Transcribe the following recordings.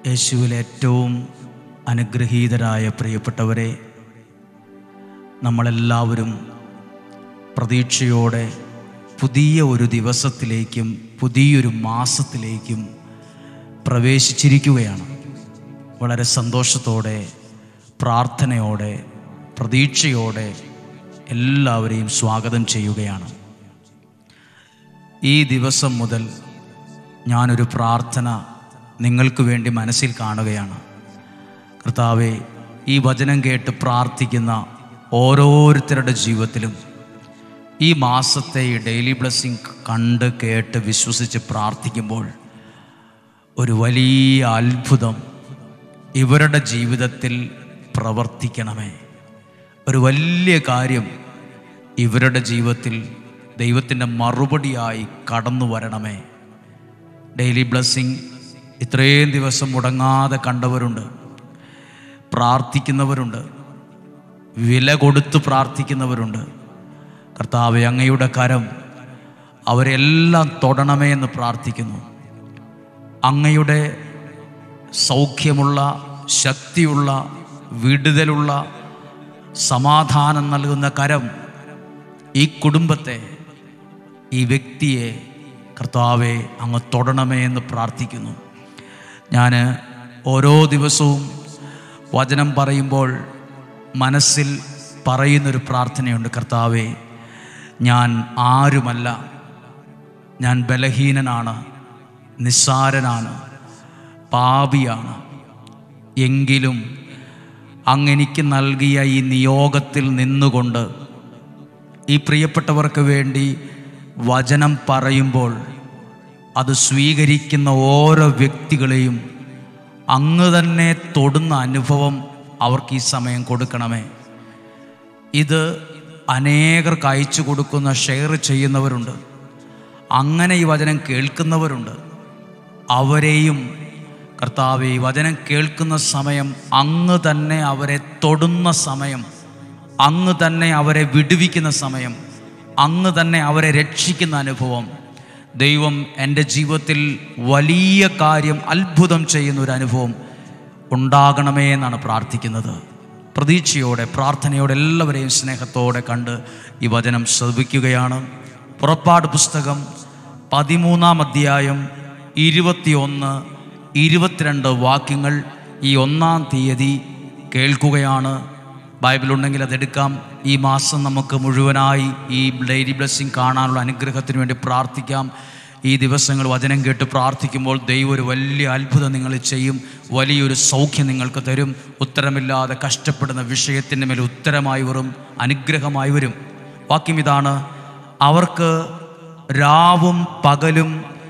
യേശുവിൽ ഏറ്റവും അനുഗ്രഹീതരായ പ്രിയപ്പെട്ടവരെ നമ്മളെല്ലാവരും പ്രതീക്ഷയോടെ പുതിയ ഒരു ദിവസത്തിലേക്കും പുതിയൊരു മാസത്തിലേക്കും പ്രവേശിച്ചിരിക്കുകയാണ് വളരെ സന്തോഷത്തോടെ പ്രാർത്ഥനയോടെ പ്രതീക്ഷയോടെ എല്ലാവരെയും സ്വാഗതം ചെയ്യുകയാണ് ഈ ദിവസം മുതൽ ഞാനൊരു പ്രാർത്ഥന നിങ്ങൾക്ക് വേണ്ടി മനസ്സിൽ കാണുകയാണ് കർത്താവെ ഈ വചനം കേട്ട് പ്രാർത്ഥിക്കുന്ന ഓരോരുത്തരുടെ ജീവിതത്തിലും ഈ മാസത്തെ ഈ ഡെയിലി ബ്ലെസ്സിങ് കണ്ട് കേട്ട് വിശ്വസിച്ച് പ്രാർത്ഥിക്കുമ്പോൾ ഒരു വലിയ അത്ഭുതം ഇവരുടെ ജീവിതത്തിൽ പ്രവർത്തിക്കണമേ ഒരു വലിയ കാര്യം ഇവരുടെ ജീവിതത്തിൽ ദൈവത്തിൻ്റെ മറുപടിയായി കടന്നു വരണമേ ഡെയിലി ബ്ലെസ്സിങ് ഇത്രയും ദിവസം മുടങ്ങാതെ കണ്ടവരുണ്ട് പ്രാർത്ഥിക്കുന്നവരുണ്ട് വില കൊടുത്ത് പ്രാർത്ഥിക്കുന്നവരുണ്ട് കർത്താവ് അങ്ങയുടെ കരം അവരെല്ലാം തൊടണമേ എന്ന് പ്രാർത്ഥിക്കുന്നു അങ്ങയുടെ സൗഖ്യമുള്ള ശക്തിയുള്ള വിടുതലുള്ള സമാധാനം നൽകുന്ന കരം ഈ കുടുംബത്തെ ഈ വ്യക്തിയെ കർത്താവെ അങ്ങ് തൊടണമേ എന്ന് പ്രാർത്ഥിക്കുന്നു ഞാൻ ഓരോ ദിവസവും വചനം പറയുമ്പോൾ മനസ്സിൽ പറയുന്നൊരു പ്രാർത്ഥനയുണ്ട് കർത്താവെ ഞാൻ ആരുമല്ല ഞാൻ ബലഹീനനാണ് നിസ്സാരനാണ് പാപിയാണ് എങ്കിലും അങ്ങെനിക്ക് നൽകിയ ഈ നിയോഗത്തിൽ നിന്നുകൊണ്ട് ഈ പ്രിയപ്പെട്ടവർക്ക് വേണ്ടി വചനം പറയുമ്പോൾ അത് സ്വീകരിക്കുന്ന ഓരോ വ്യക്തികളെയും അങ്ങ് തന്നെ തൊടുന്ന അനുഭവം അവർക്ക് ഈ സമയം കൊടുക്കണമേ ഇത് അനേകർക്ക് അയച്ചു കൊടുക്കുന്ന ഷെയർ ചെയ്യുന്നവരുണ്ട് അങ്ങനെ ഈ വചനം കേൾക്കുന്നവരുണ്ട് അവരെയും കർത്താവ് ഈ വചനം കേൾക്കുന്ന സമയം അങ്ങ് തന്നെ അവരെ തൊടുന്ന സമയം അങ്ങ് തന്നെ അവരെ വിടുവിക്കുന്ന സമയം അങ്ങ് തന്നെ അവരെ രക്ഷിക്കുന്ന അനുഭവം ദൈവം എൻ്റെ ജീവിതത്തിൽ വലിയ കാര്യം അത്ഭുതം ചെയ്യുന്ന ഒരു അനുഭവം ഉണ്ടാകണമേ എന്നാണ് പ്രാർത്ഥിക്കുന്നത് പ്രതീക്ഷയോടെ പ്രാർത്ഥനയോടെ എല്ലാവരെയും സ്നേഹത്തോടെ കണ്ട് ഈ വചനം ശ്രദ്ധിക്കുകയാണ് പുറപ്പാട് പുസ്തകം പതിമൂന്നാം അധ്യായം ഇരുപത്തിയൊന്ന് ഇരുപത്തിരണ്ട് വാക്യങ്ങൾ ഈ ഒന്നാം തീയതി കേൾക്കുകയാണ് ബൈബിൾ ഉണ്ടെങ്കിൽ അതെടുക്കാം ഈ മാസം നമുക്ക് മുഴുവനായി ഈ ഡെയിലി ബ്ലെസ്സിങ് കാണാനുള്ള അനുഗ്രഹത്തിന് വേണ്ടി പ്രാർത്ഥിക്കാം ഈ ദിവസങ്ങൾ വചനം കേട്ട് പ്രാർത്ഥിക്കുമ്പോൾ ദൈവം ഒരു വലിയ അത്ഭുതം നിങ്ങൾ ചെയ്യും വലിയൊരു സൗഖ്യം നിങ്ങൾക്ക് തരും ഉത്തരമില്ലാതെ കഷ്ടപ്പെടുന്ന വിഷയത്തിൻ്റെ മേൽ ഉത്തരമായി വരും അനുഗ്രഹമായി വരും വാക്യം ഇതാണ് അവർക്ക് രാവും പകലും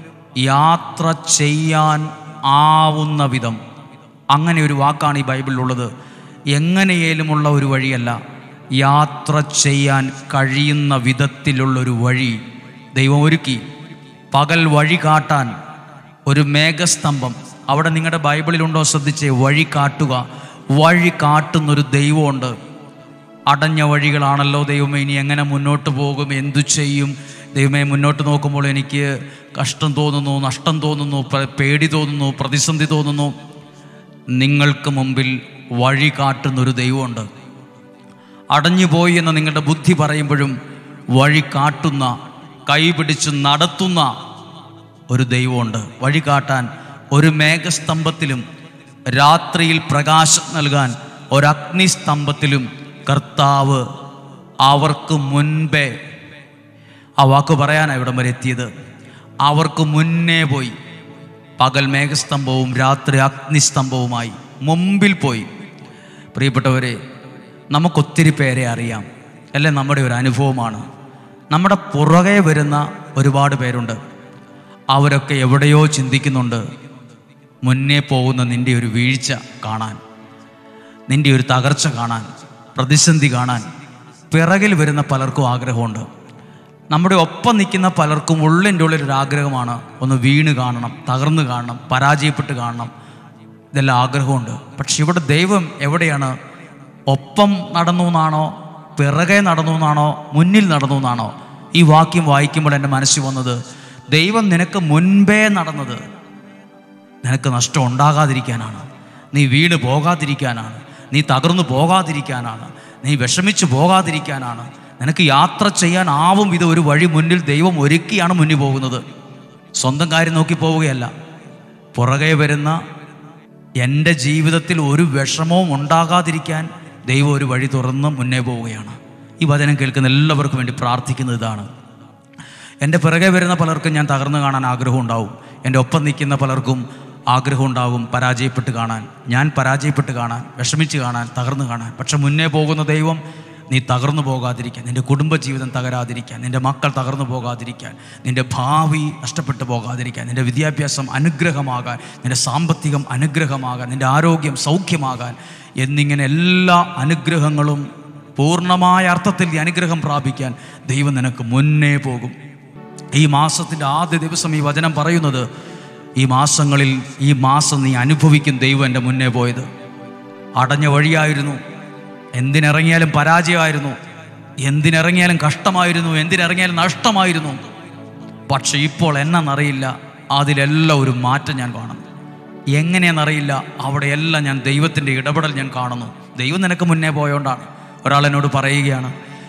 യാത്ര ചെയ്യാൻ ആവുന്ന വിധം അങ്ങനെ ഒരു വാക്കാണ് ഈ ബൈബിളിലുള്ളത് എങ്ങനെയേലുമുള്ള ഒരു വഴിയല്ല യാത്ര ചെയ്യാൻ കഴിയുന്ന വിധത്തിലുള്ളൊരു വഴി ദൈവം ഒരുക്കി പകൽ വഴി കാട്ടാൻ ഒരു മേഘസ്തംഭം അവിടെ നിങ്ങളുടെ ബൈബിളിലുണ്ടോ ശ്രദ്ധിച്ചേ വഴി കാട്ടുക വഴി കാട്ടുന്നൊരു ദൈവമുണ്ട് അടഞ്ഞ വഴികളാണല്ലോ ദൈവമേ ഇനി എങ്ങനെ മുന്നോട്ട് പോകും എന്തു ചെയ്യും ദൈവമേ മുന്നോട്ട് നോക്കുമ്പോൾ എനിക്ക് കഷ്ടം തോന്നുന്നു നഷ്ടം തോന്നുന്നു പ- പേടി തോന്നുന്നു പ്രതിസന്ധി തോന്നുന്നു നിങ്ങൾക്ക് മുമ്പിൽ വഴി കാട്ടുന്നൊരു ദൈവമുണ്ട് അടഞ്ഞുപോയി എന്ന് നിങ്ങളുടെ ബുദ്ധി പറയുമ്പോഴും വഴി കാട്ടുന്ന കൈപിടിച്ച് നടത്തുന്ന ഒരു ദൈവമുണ്ട് വഴി കാട്ടാൻ ഒരു മേഘസ്തംഭത്തിലും രാത്രിയിൽ പ്രകാശം നൽകാൻ ഒരു അഗ്നിസ്തംഭത്തിലും കർത്താവ് അവർക്ക് മുൻപേ ആ വാക്ക് പറയാനാണ് ഇവിടം വരെ എത്തിയത് അവർക്ക് മുന്നേ പോയി പകൽ മേഘസ്തംഭവും രാത്രി അഗ്നിസ്തംഭവുമായി മുമ്പിൽ പോയി പ്രിയപ്പെട്ടവരെ നമുക്കൊത്തിരി പേരെ അറിയാം അല്ലേ നമ്മുടെ ഒരു അനുഭവമാണ് നമ്മുടെ പുറകെ വരുന്ന ഒരുപാട് പേരുണ്ട് അവരൊക്കെ എവിടെയോ ചിന്തിക്കുന്നുണ്ട് മുന്നേ പോകുന്ന നിൻ്റെ ഒരു വീഴ്ച കാണാൻ നിൻ്റെ ഒരു തകർച്ച കാണാൻ പ്രതിസന്ധി കാണാൻ പിറകിൽ വരുന്ന പലർക്കും ആഗ്രഹമുണ്ട് നമ്മുടെ ഒപ്പം നിൽക്കുന്ന പലർക്കും ഉള്ളിൻ്റെ ഉള്ളിൽ ഒരു ആഗ്രഹമാണ് ഒന്ന് വീണ് കാണണം തകർന്ന് കാണണം പരാജയപ്പെട്ട് കാണണം ഇതെല്ലാം ആഗ്രഹമുണ്ട് പക്ഷെ ഇവിടെ ദൈവം എവിടെയാണ് ഒപ്പം നടന്നു എന്നാണോ പിറകെ നടന്നു എന്നാണോ മുന്നിൽ നടന്നു എന്നാണോ ഈ വാക്യം വായിക്കുമ്പോൾ എൻ്റെ മനസ്സിൽ വന്നത് ദൈവം നിനക്ക് മുൻപേ നടന്നത് നിനക്ക് നഷ്ടം ഉണ്ടാകാതിരിക്കാനാണ് നീ വീണ് പോകാതിരിക്കാനാണ് നീ തകർന്നു പോകാതിരിക്കാനാണ് നീ വിഷമിച്ചു പോകാതിരിക്കാനാണ് നിനക്ക് യാത്ര ചെയ്യാനാവും ഇത് ഒരു വഴി മുന്നിൽ ദൈവം ഒരുക്കിയാണ് മുന്നിൽ പോകുന്നത് സ്വന്തം കാര്യം നോക്കി പോവുകയല്ല പുറകെ വരുന്ന എൻ്റെ ജീവിതത്തിൽ ഒരു വിഷമവും ഉണ്ടാകാതിരിക്കാൻ ദൈവം ഒരു വഴി തുറന്ന് മുന്നേ പോവുകയാണ് ഈ വചനം കേൾക്കുന്ന എല്ലാവർക്കും വേണ്ടി പ്രാർത്ഥിക്കുന്നത് ഇതാണ് എൻ്റെ പിറകെ വരുന്ന പലർക്കും ഞാൻ തകർന്നു കാണാൻ ആഗ്രഹം ഉണ്ടാവും എൻ്റെ ഒപ്പം നിൽക്കുന്ന പലർക്കും ആഗ്രഹം ഉണ്ടാകും പരാജയപ്പെട്ട് കാണാൻ ഞാൻ പരാജയപ്പെട്ട് കാണാൻ വിഷമിച്ച് കാണാൻ തകർന്നു കാണാൻ പക്ഷെ മുന്നേ പോകുന്ന ദൈവം നീ തകർന്നു പോകാതിരിക്കാൻ നിൻ്റെ കുടുംബജീവിതം തകരാതിരിക്കാൻ നിൻ്റെ മക്കൾ തകർന്നു പോകാതിരിക്കാൻ നിൻ്റെ ഭാവി നഷ്ടപ്പെട്ടു പോകാതിരിക്കാൻ നിൻ്റെ വിദ്യാഭ്യാസം അനുഗ്രഹമാകാൻ നിൻ്റെ സാമ്പത്തികം അനുഗ്രഹമാകാൻ നിൻ്റെ ആരോഗ്യം സൗഖ്യമാകാൻ എന്നിങ്ങനെ എല്ലാ അനുഗ്രഹങ്ങളും പൂർണ്ണമായ അർത്ഥത്തിൽ ഈ അനുഗ്രഹം പ്രാപിക്കാൻ ദൈവം നിനക്ക് മുന്നേ പോകും ഈ മാസത്തിൻ്റെ ആദ്യ ദിവസം ഈ വചനം പറയുന്നത് ഈ മാസങ്ങളിൽ ഈ മാസം നീ അനുഭവിക്കും ദൈവം എൻ്റെ മുന്നേ പോയത് അടഞ്ഞ വഴിയായിരുന്നു എന്തിനിറങ്ങിയാലും പരാജയമായിരുന്നു എന്തിനിറങ്ങിയാലും കഷ്ടമായിരുന്നു എന്തിനിറങ്ങിയാലും നഷ്ടമായിരുന്നു പക്ഷെ ഇപ്പോൾ എന്നറിയില്ല അതിലെല്ലാം ഒരു മാറ്റം ഞാൻ കാണുന്നു എങ്ങനെയെന്നറിയില്ല അവിടെയെല്ലാം ഞാൻ ദൈവത്തിൻ്റെ ഇടപെടൽ ഞാൻ കാണുന്നു ദൈവം നിനക്ക് മുന്നേ പോയോണ്ടാണ് ഒരാൾ എന്നോട് പറയുകയാണ്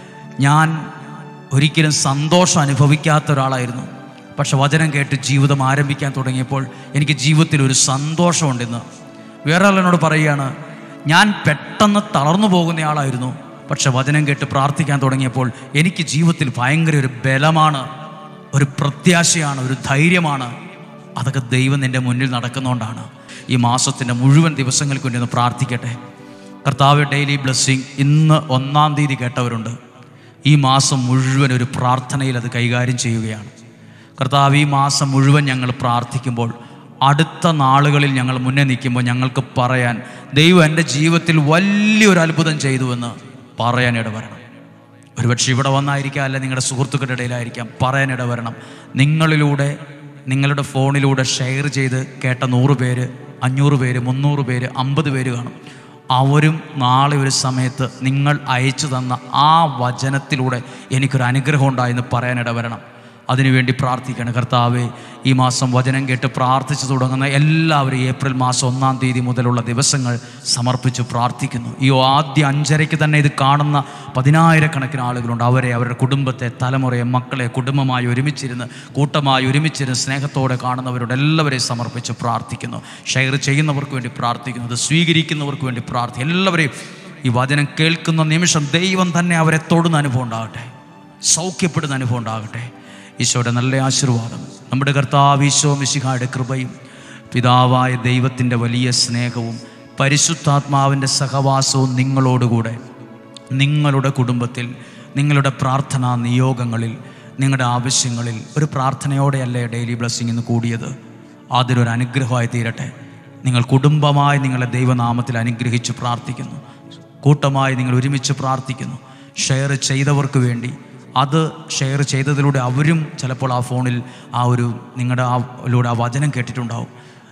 ഞാൻ ഒരിക്കലും സന്തോഷം അനുഭവിക്കാത്ത ഒരാളായിരുന്നു പക്ഷെ വചനം കേട്ട് ജീവിതം ആരംഭിക്കാൻ തുടങ്ങിയപ്പോൾ എനിക്ക് ജീവിതത്തിൽ ഒരു സന്തോഷമുണ്ടെന്ന് വേറെ ആൾ എന്നോട് പറയുകയാണ് ഞാൻ പെട്ടെന്ന് തളർന്നു പോകുന്നയാളായിരുന്നു പക്ഷെ വചനം കേട്ട് പ്രാർത്ഥിക്കാൻ തുടങ്ങിയപ്പോൾ എനിക്ക് ജീവിതത്തിൽ ഭയങ്കര ഒരു ബലമാണ് ഒരു പ്രത്യാശയാണ് ഒരു ധൈര്യമാണ് അതൊക്കെ ദൈവം നിൻ്റെ മുന്നിൽ നടക്കുന്നതുകൊണ്ടാണ് ഈ മാസത്തിൻ്റെ മുഴുവൻ ദിവസങ്ങൾക്ക് വേണ്ടി ഒന്ന് പ്രാർത്ഥിക്കട്ടെ കർത്താവ് ഡെയിലി ബ്ലെസ്സിങ് ഇന്ന് ഒന്നാം തീയതി കേട്ടവരുണ്ട് ഈ മാസം മുഴുവൻ ഒരു പ്രാർത്ഥനയിൽ അത് കൈകാര്യം ചെയ്യുകയാണ് കർത്താവ് ഈ മാസം മുഴുവൻ ഞങ്ങൾ പ്രാർത്ഥിക്കുമ്പോൾ അടുത്ത നാളുകളിൽ ഞങ്ങൾ മുന്നേ നിൽക്കുമ്പോൾ ഞങ്ങൾക്ക് പറയാൻ ദൈവം എൻ്റെ ജീവിതത്തിൽ വലിയൊരു അത്ഭുതം ചെയ്തുവെന്ന് പറയാൻ ഇടവരണം ഒരുപക്ഷെ ഇവിടെ വന്നായിരിക്കാം അല്ല നിങ്ങളുടെ സുഹൃത്തുക്കളുടെ ഇടയിലായിരിക്കാം പറയാൻ ഇടവരണം നിങ്ങളിലൂടെ നിങ്ങളുടെ ഫോണിലൂടെ ഷെയർ ചെയ്ത് കേട്ട നൂറ് പേര് അഞ്ഞൂറ് പേര് മുന്നൂറ് പേര് അമ്പത് പേര് കാണും അവരും നാളെ ഒരു സമയത്ത് നിങ്ങൾ അയച്ചു തന്ന ആ വചനത്തിലൂടെ എനിക്കൊരു അനുഗ്രഹം ഉണ്ടായെന്ന് പറയാനിട വരണം അതിനുവേണ്ടി പ്രാർത്ഥിക്കണം കർത്താവെ ഈ മാസം വചനം കേട്ട് പ്രാർത്ഥിച്ചു തുടങ്ങുന്ന എല്ലാവരും ഏപ്രിൽ മാസം ഒന്നാം തീയതി മുതലുള്ള ദിവസങ്ങൾ സമർപ്പിച്ച് പ്രാർത്ഥിക്കുന്നു ഈ ആദ്യ അഞ്ചരയ്ക്ക് തന്നെ ഇത് കാണുന്ന പതിനായിരക്കണക്കിന് ആളുകളുണ്ട് അവരെ അവരുടെ കുടുംബത്തെ തലമുറയെ മക്കളെ കുടുംബമായി ഒരുമിച്ചിരുന്ന് കൂട്ടമായി ഒരുമിച്ചിരുന്ന് സ്നേഹത്തോടെ കാണുന്നവരോട് എല്ലാവരെയും സമർപ്പിച്ച് പ്രാർത്ഥിക്കുന്നു ഷെയർ ചെയ്യുന്നവർക്ക് വേണ്ടി പ്രാർത്ഥിക്കുന്നു അത് സ്വീകരിക്കുന്നവർക്ക് വേണ്ടി പ്രാർത്ഥിക്കും എല്ലാവരെയും ഈ വചനം കേൾക്കുന്ന നിമിഷം ദൈവം തന്നെ അവരെ തൊടുന്ന അനുഭവം ഉണ്ടാകട്ടെ സൗഖ്യപ്പെടുന്ന അനുഭവം ഉണ്ടാകട്ടെ ഈശോയുടെ നല്ല ആശീർവാദം നമ്മുടെ കർത്താവ് ഈശോ മിശിഹായുടെ കൃപയും പിതാവായ ദൈവത്തിൻ്റെ വലിയ സ്നേഹവും പരിശുദ്ധാത്മാവിൻ്റെ സഹവാസവും നിങ്ങളോടുകൂടെ നിങ്ങളുടെ കുടുംബത്തിൽ നിങ്ങളുടെ പ്രാർത്ഥനാ നിയോഗങ്ങളിൽ നിങ്ങളുടെ ആവശ്യങ്ങളിൽ ഒരു പ്രാർത്ഥനയോടെയല്ലേ ഡെയിലി ബ്ലെസ്സിങ് ഇന്ന് കൂടിയത് അതിലൊരു അനുഗ്രഹമായി തീരട്ടെ നിങ്ങൾ കുടുംബമായി നിങ്ങളെ ദൈവനാമത്തിൽ അനുഗ്രഹിച്ച് പ്രാർത്ഥിക്കുന്നു കൂട്ടമായി നിങ്ങൾ ഒരുമിച്ച് പ്രാർത്ഥിക്കുന്നു ഷെയർ ചെയ്തവർക്ക് വേണ്ടി അത് ഷെയർ ചെയ്തതിലൂടെ അവരും ചിലപ്പോൾ ആ ഫോണിൽ ആ ഒരു നിങ്ങളുടെ ആ ലൂടെ ആ വചനം കേട്ടിട്ടുണ്ടാവും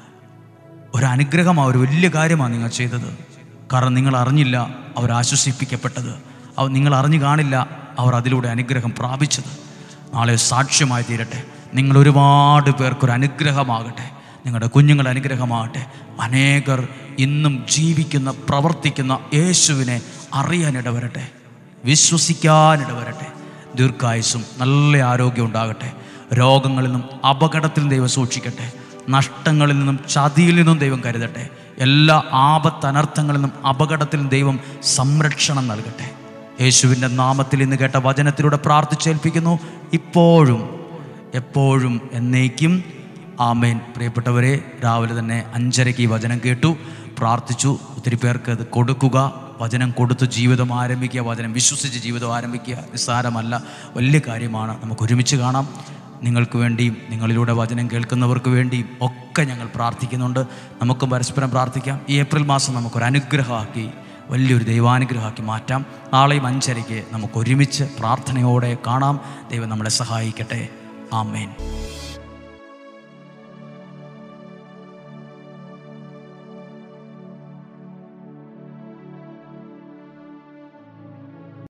ഒരു അനുഗ്രഹമാണ് ഒരു വലിയ കാര്യമാണ് നിങ്ങൾ ചെയ്തത് കാരണം നിങ്ങൾ അറിഞ്ഞില്ല അവർ ആശ്വസിപ്പിക്കപ്പെട്ടത് അവർ നിങ്ങൾ അറിഞ്ഞു കാണില്ല അവർ അതിലൂടെ അനുഗ്രഹം പ്രാപിച്ചത് നാളെ സാക്ഷ്യമായി തീരട്ടെ നിങ്ങൾ ഒരുപാട് പേർക്കൊരു അനുഗ്രഹമാകട്ടെ നിങ്ങളുടെ കുഞ്ഞുങ്ങൾ അനുഗ്രഹമാകട്ടെ അനേകർ ഇന്നും ജീവിക്കുന്ന പ്രവർത്തിക്കുന്ന യേശുവിനെ അറിയാനിടവരട്ടെ വിശ്വസിക്കാനിടവരട്ടെ ദീർഘായുസും നല്ല ആരോഗ്യം ഉണ്ടാകട്ടെ രോഗങ്ങളിൽ നിന്നും അപകടത്തിൽ നിന്നും ദൈവം സൂക്ഷിക്കട്ടെ നഷ്ടങ്ങളിൽ നിന്നും ചതിയിൽ നിന്നും ദൈവം കരുതട്ടെ എല്ലാ ആപത്തനർത്ഥങ്ങളിൽ നിന്നും അപകടത്തിൽ നിന്നും ദൈവം സംരക്ഷണം നൽകട്ടെ യേശുവിൻ്റെ നാമത്തിൽ ഇന്ന് കേട്ട വചനത്തിലൂടെ പ്രാർത്ഥിച്ചേൽപ്പിക്കുന്നു ഇപ്പോഴും എപ്പോഴും എന്നേക്കും ആമേൻ പ്രിയപ്പെട്ടവരെ രാവിലെ തന്നെ അഞ്ചരയ്ക്ക് ഈ വചനം കേട്ടു പ്രാർത്ഥിച്ചു ഒത്തിരി പേർക്ക് അത് കൊടുക്കുക വചനം കൊടുത്ത് ജീവിതം ആരംഭിക്കുക വചനം വിശ്വസിച്ച് ജീവിതം ആരംഭിക്കുക നിസ്സാരമല്ല വലിയ കാര്യമാണ് നമുക്ക് ഒരുമിച്ച് കാണാം നിങ്ങൾക്ക് വേണ്ടിയും നിങ്ങളിലൂടെ വചനം കേൾക്കുന്നവർക്ക് വേണ്ടിയും ഒക്കെ ഞങ്ങൾ പ്രാർത്ഥിക്കുന്നുണ്ട് നമുക്കും പരസ്പരം പ്രാർത്ഥിക്കാം ഈ ഏപ്രിൽ മാസം നമുക്കൊരു അനുഗ്രഹമാക്കി വലിയൊരു ദൈവാനുഗ്രഹമാക്കി മാറ്റാം നാളെയും അഞ്ചരയ്ക്ക് നമുക്ക് ഒരുമിച്ച് പ്രാർത്ഥനയോടെ കാണാം ദൈവം നമ്മളെ സഹായിക്കട്ടെ ആമേൻ